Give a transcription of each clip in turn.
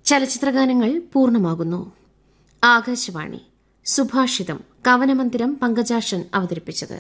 ചലച്ചിത്രഗാനങ്ങൾ പൂർണ്ണമാകുന്നു ആകാശവാണി സുഭാഷിതം കവനമന്ദിരം പങ്കജാഷൻ അവതരിപ്പിച്ചത്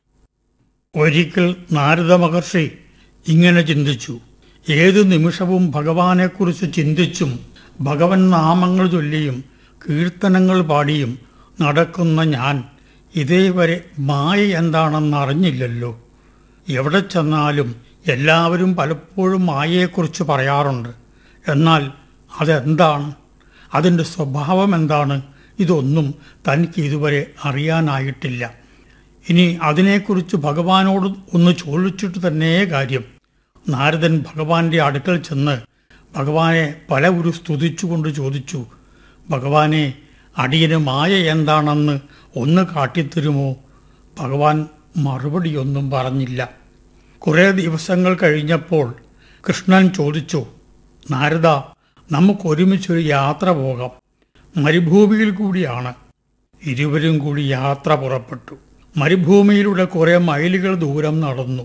ഒരിക്കൽ നാരദ മഹർഷി ഇങ്ങനെ ചിന്തിച്ചു ഏതു നിമിഷവും ഭഗവാനെക്കുറിച്ച് ചിന്തിച്ചും ഭഗവൻ നാമങ്ങൾ ചൊല്ലിയും കീർത്തനങ്ങൾ പാടിയും നടക്കുന്ന ഞാൻ ഇതേവരെ മായ എന്താണെന്ന് അറിഞ്ഞില്ലല്ലോ എവിടെ ചെന്നാലും എല്ലാവരും പലപ്പോഴും മായയെക്കുറിച്ച് പറയാറുണ്ട് എന്നാൽ അതെന്താണ് അതിൻ്റെ സ്വഭാവം എന്താണ് ഇതൊന്നും തനിക്ക് ഇതുവരെ അറിയാനായിട്ടില്ല ഇനി അതിനെക്കുറിച്ച് ഭഗവാനോട് ഒന്ന് ചോദിച്ചിട്ട് തന്നെ കാര്യം നാരദൻ ഭഗവാന്റെ അടുക്കൽ ചെന്ന് ഭഗവാനെ പല ഒരു സ്തുതിച്ചുകൊണ്ട് ചോദിച്ചു ഭഗവാനെ അടിയന് മായ എന്താണെന്ന് ഒന്ന് കാട്ടിത്തരുമോ ഭഗവാൻ മറുപടിയൊന്നും പറഞ്ഞില്ല കുറേ ദിവസങ്ങൾ കഴിഞ്ഞപ്പോൾ കൃഷ്ണൻ ചോദിച്ചു നാരദ നമുക്കൊരുമിച്ചൊരു യാത്ര പോകാം മരുഭൂമിയിൽ കൂടിയാണ് ഇരുവരും കൂടി യാത്ര പുറപ്പെട്ടു മരുഭൂമിയിലൂടെ കുറെ മൈലുകൾ ദൂരം നടന്നു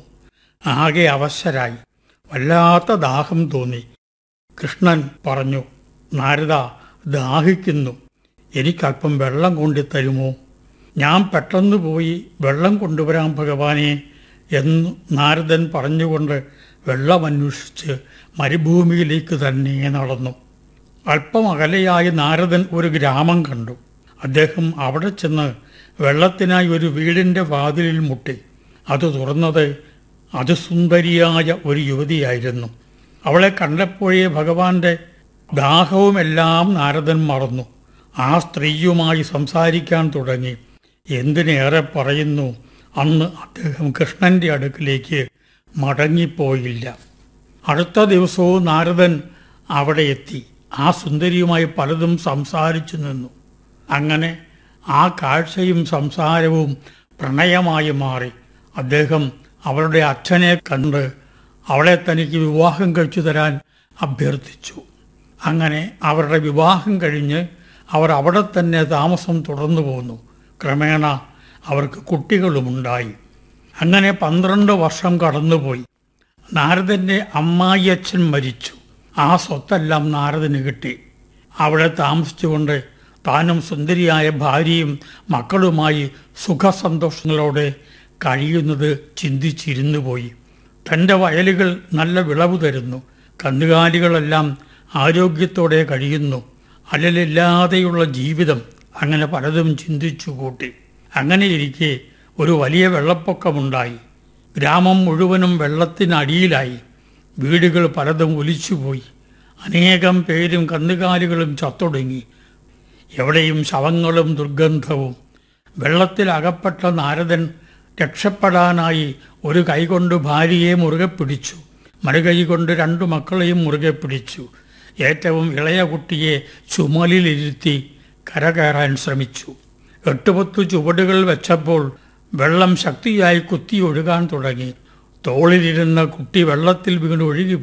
ആകെ അവശരായി വല്ലാത്ത ദാഹം തോന്നി കൃഷ്ണൻ പറഞ്ഞു നാരദ ദാഹിക്കുന്നു എനിക്കല്പം വെള്ളം കൊണ്ടുതരുമോ ഞാൻ പെട്ടെന്ന് പോയി വെള്ളം കൊണ്ടുവരാം ഭഗവാനെ എന്ന് നാരദൻ പറഞ്ഞുകൊണ്ട് വെള്ളമന്വേഷിച്ച് മരുഭൂമിയിലേക്ക് തന്നെ നടന്നു അല്പം അകലെയായി നാരദൻ ഒരു ഗ്രാമം കണ്ടു അദ്ദേഹം അവിടെ ചെന്ന് വെള്ളത്തിനായി ഒരു വീടിൻ്റെ വാതിലിൽ മുട്ടി അത് തുറന്നത് അതിസുന്ദരിയായ ഒരു യുവതിയായിരുന്നു അവളെ കണ്ടപ്പോഴേ ഭഗവാന്റെ ദാഹവുമെല്ലാം നാരദൻ മറന്നു ആ സ്ത്രീയുമായി സംസാരിക്കാൻ തുടങ്ങി എന്തിനേറെ പറയുന്നു അന്ന് അദ്ദേഹം കൃഷ്ണന്റെ അടുക്കിലേക്ക് മടങ്ങിപ്പോയില്ല അടുത്ത ദിവസവും നാരദൻ അവിടെ എത്തി ആ സുന്ദരിയുമായി പലതും സംസാരിച്ചു നിന്നു അങ്ങനെ ആ കാഴ്ചയും സംസാരവും പ്രണയമായി മാറി അദ്ദേഹം അവളുടെ അച്ഛനെ കണ്ട് അവളെ തനിക്ക് വിവാഹം കഴിച്ചു തരാൻ അഭ്യർത്ഥിച്ചു അങ്ങനെ അവരുടെ വിവാഹം കഴിഞ്ഞ് അവർ അവിടെ തന്നെ താമസം തുടർന്നു പോന്നു ക്രമേണ അവർക്ക് കുട്ടികളുമുണ്ടായി അങ്ങനെ പന്ത്രണ്ട് വർഷം കടന്നുപോയി നാരദന്റെ അമ്മായിയച്ഛൻ മരിച്ചു ആ സ്വത്തെല്ലാം നാരദന് കിട്ടി അവിടെ താമസിച്ചുകൊണ്ട് താനും സുന്ദരിയായ ഭാര്യയും മക്കളുമായി സുഖസന്തോഷങ്ങളോടെ കഴിയുന്നത് ചിന്തിച്ചിരുന്നു പോയി തൻ്റെ വയലുകൾ നല്ല വിളവ് തരുന്നു കന്നുകാലികളെല്ലാം ആരോഗ്യത്തോടെ കഴിയുന്നു അലലില്ലാതെയുള്ള ജീവിതം അങ്ങനെ പലതും ചിന്തിച്ചു കൂട്ടി അങ്ങനെയിരിക്കെ ഒരു വലിയ വെള്ളപ്പൊക്കമുണ്ടായി ഗ്രാമം മുഴുവനും വെള്ളത്തിനടിയിലായി വീടുകൾ പലതും ഒലിച്ചുപോയി അനേകം പേരും കന്നുകാലികളും ചത്തൊടുങ്ങി എവിടെയും ശവങ്ങളും ദുർഗന്ധവും വെള്ളത്തിൽ അകപ്പെട്ട നാരദൻ രക്ഷപ്പെടാനായി ഒരു കൈകൊണ്ട് ഭാര്യയെ മുറുകെ പിടിച്ചു മറുകൈ കൊണ്ട് രണ്ടു മക്കളെയും മുറുകെ പിടിച്ചു ഏറ്റവും ഇളയ കുട്ടിയെ ചുമലിലിരുത്തി കരകയറാൻ ശ്രമിച്ചു എട്ടുപത്തു ചുവടുകൾ വെച്ചപ്പോൾ വെള്ളം ശക്തിയായി കുത്തി ഒഴുകാൻ തുടങ്ങി തോളിലിരുന്ന കുട്ടി വെള്ളത്തിൽ വീണ് ഒഴുകി